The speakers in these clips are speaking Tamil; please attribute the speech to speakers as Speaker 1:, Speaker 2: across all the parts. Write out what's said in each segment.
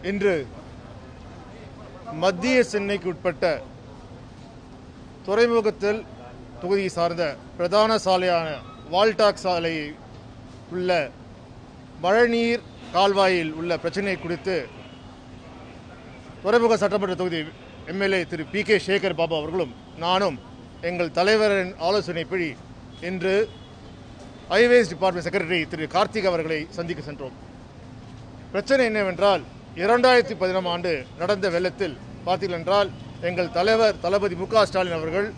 Speaker 1: இன்று மத்திய சென்னைக்கு உட்பட்ட துறைமுகத்தில் தொகுதியை சார்ந்த பிரதான சாலையான வால்டாக் சாலையில் உள்ள மழைநீர் கால்வாயில் உள்ள பிரச்சனை குறித்து துறைமுக சட்டமன்ற தொகுதி MLA Thiru P K Sekar Babu அவர்களும் நானும் எங்கள் தலைவரின் ஆலோசனைப்படி இன்று highways department secretary Thiru Karthik அவர்களை சந்திக்க சென்றோம் பிரச்சனை என்னவென்றால் இரண்டாயிரத்தி பதினாம் ஆண்டு நடந்த வெள்ளத்தில் பார்த்தீர்கள் என்றால் எங்கள் தலைவர் தளபதி மு க ஸ்டாலின் அவர்கள்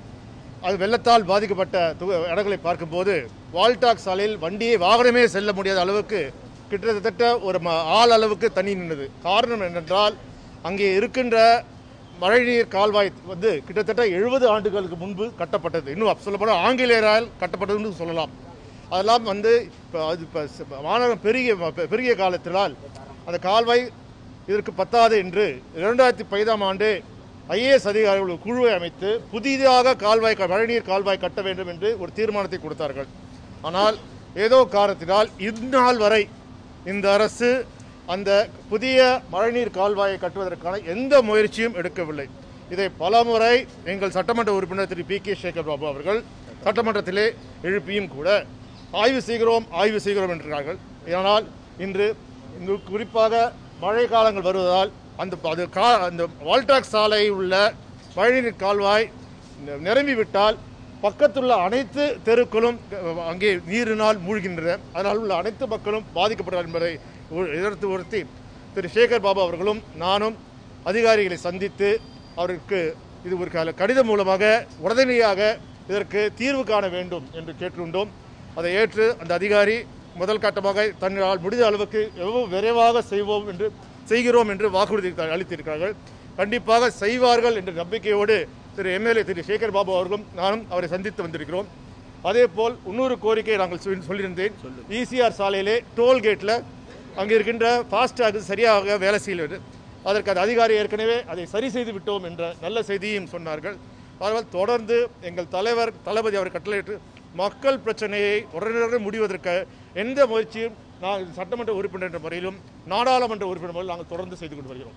Speaker 1: அது வெள்ளத்தால் பாதிக்கப்பட்ட தொகு- இடங்களை பார்க்கும்போது வால்டாக் சாலையில் வண்டியை வாகனமே செல்ல முடியாத அளவுக்கு கிட்டத்தட்ட ஒரு ம- ஆள் அளவுக்கு தண்ணி நின்றது காரணம் என்னென்றால் அங்கே இருக்கின்ற மழைநீர் கால்வாய் வந்து கிட்டத்தட்ட எழுபது ஆண்டுகளுக்கு முன்பு கட்டப்பட்டது இன்னும் சொல்லப்போனால் ஆங்கிலேயரால் கட்டப்பட்டதுன்னு சொல்லலாம் அதெல்லாம் வந்து இப்போ அது இப்போ மாநகரம் பெருகிய பெருகிய காலத்தினால் அந்த கால்வாய் இதற்கு பத்தாது என்று இரண்டாயிரத்தி பதினாம் ஆண்டு ஐஏஎஸ் அதிகாரிகள் ஒரு குழுவை அமைத்து புதிதாக கால்வாய் மழைநீர் கால்வாய் கட்ட வேண்டும் என்று ஒரு தீர்மானத்தை கொடுத்தார்கள் ஆனால் ஏதோ காரணத்தினால் இந்நாள் வரை இந்த அரசு அந்த புதிய மழைநீர் கால்வாயை கட்டுவதற்கான எந்த முயற்சியும் எடுக்கவில்லை இதை பலமுறை எங்கள் சட்டமன்ற உறுப்பினர் திரு பி கே சேகர் பாபு அவர்கள் சட்டமன்றத்திலே எழுப்பியும் கூட ஆய்வு செய்கிறோம் ஆய்வு செய்கிறோம் என்றார்கள் ஆனால் இன்று இங்கு குறிப்பாக மழை காலங்கள் வருவதால் அந்த அது கா அந்த வால்டாக் சாலை உள்ள மழைநீர் கால்வாய் நி- நிரம்பி விட்டால் பக்கத்துள்ள அனைத்து தெருக்களும் அஹ், அங்கே நீரினால் மூழ்கின்றன அதனால் உள்ள அனைத்து மக்களும் பாதிக்கப்படுறார் என்பதை உ- எதிர்த்து உறுத்தி திரு சேகர் பாபு அவர்களும் நானும் அதிகாரிகளை சந்தித்து அவருக்கு இது ஒரு கல- கடிதம் மூலமாக உடனடியாக இதற்கு தீர்வு காண வேண்டும் என்று கேட்டுக்கொண்டோம் அதை ஏற்று அந்த அதிகாரி முதல் கட்டமாக தன்னால் முடிந்த அளவுக்கு எவ்வளவு விரைவாக செய்வோம் என்று செய்கிறோம் என்று வாக்குறுதி த- அளித்திருக்கிறார்கள் கண்டிப்பாக செய்வார்கள் என்ற நம்பிக்கையோடு திரு எம்எல்ஏ திரு சேகர் பாபு அவர்களும் நானும் அவரை சந்தித்து வந்திருக்கிறோம் அதே போல் இன்னொரு கோரிக்கை நாங்கள் சொல்லி- சொல்லியிருந்தேன் இசிஆர் சாலையிலே டோல்கேட்டில் அங்கே இருக்கின்ற ஃபாஸ்டாக் சரியாக வேலை செய்யல அதற்கு அந்த அதிகாரி ஏற்கனவே அதை சரி செய்து விட்டோம் என்ற நல்ல செய்தியும் சொன்னார்கள் அதனால் தொடர்ந்து எங்கள் தலைவர் தளபதி அவர் கட்டளையிட்டு மக்கள் பிரச்சனையை உடனுடன் முடிவதற்கு எந்த முயற்சியும் நாங்கள் சட்டமன்ற உறுப்பினர் என்ற முறையிலும் நாடாளுமன்ற உறுப்பினர் முறையில் நாங்கள் தொடர்ந்து செய்து கொண்டு வருகிறோம்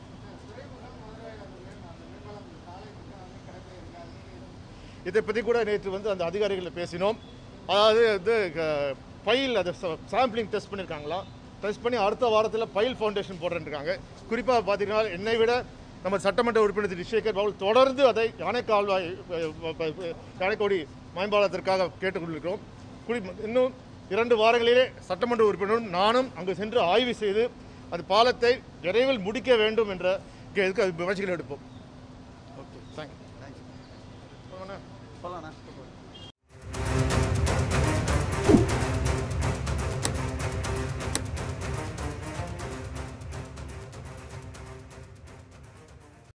Speaker 1: இதை பற்றி கூட நேற்று வந்து அந்த அதிகாரிகளை பேசினோம் அதாவது வந்து பைல் அதை சாம்பிளிங் டெஸ்ட் பண்ணியிருக்காங்களா டெஸ்ட் பண்ணி அடுத்த வாரத்தில் பைல் ஃபவுண்டேஷன் போடுறேன்ருக்காங்க குறிப்பாக பார்த்தீங்கன்னா என்னை விட நம்ம சட்டமன்ற உறுப்பினர் திரு சேகர் பாபு தொடர்ந்து அதை யானைக்கால்வாய் அஹ், அஹ், அஹ், யானைக்கோடி மேம்பாலத்திற்காக கேட்டுக்கொண்டிருக்கிறோம் குடி இன்னும் இரண்டு வாரங்களிலே சட்டமன்ற உறுப்பினரும் நானும் அங்கு சென்று ஆய்வு செய்து அந்த பாலத்தை விரைவில் முடிக்க வேண்டும் என்ற இதுக்கு முயற்சிகள் எடுப்போம் ஓகே தேங்க்யூ
Speaker 2: சொல்லண்ணா